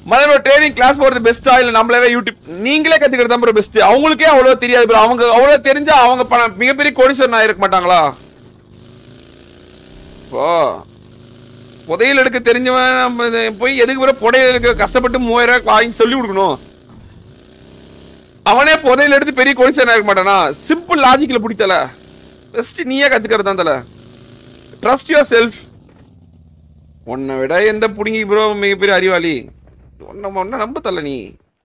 முதல்ல ஒரு training class போறது பெஸ்டா இல்ல நம்மளவே யூடியூப் நீங்களே கத்துக்கிறது தான் பெஸ்ட் அவங்களுக்கே அவ்வளவு தெரியாது bro. அவங்க அவ்வளவு தெரிஞ்சா அவங்க பணம் மிகப்பெரிய கோடீஸ்வரன் ஆயிருக்க மாட்டாங்களா ஓ புதையல் எடுக்க தெரிஞ்சவன் நம்ம இது போய் எதுக்கு பிறகு புதையல் எடுக்க கஷ்டப்பட்டு மூவாயிரம் ரூபாய் வாங்கி சொல்லி கொடுக்கணும் அவனே புதையல் எடுத்து பெரிய கோடீஸ்வரன் இருக்க மாட்டானா சிம்பிள் லாஜிக்ல பிடித்தல பெஸ்ட் நீயே கத்துக்கிறது தான் தல ட்ரஸ்ட் யுவர் செல்ஃப் உன்னை விட எந்த புடுங்கி ப்ரோ மிகப்பெரிய அறிவாளி உன்னை உன்னை நம்ப தல நீ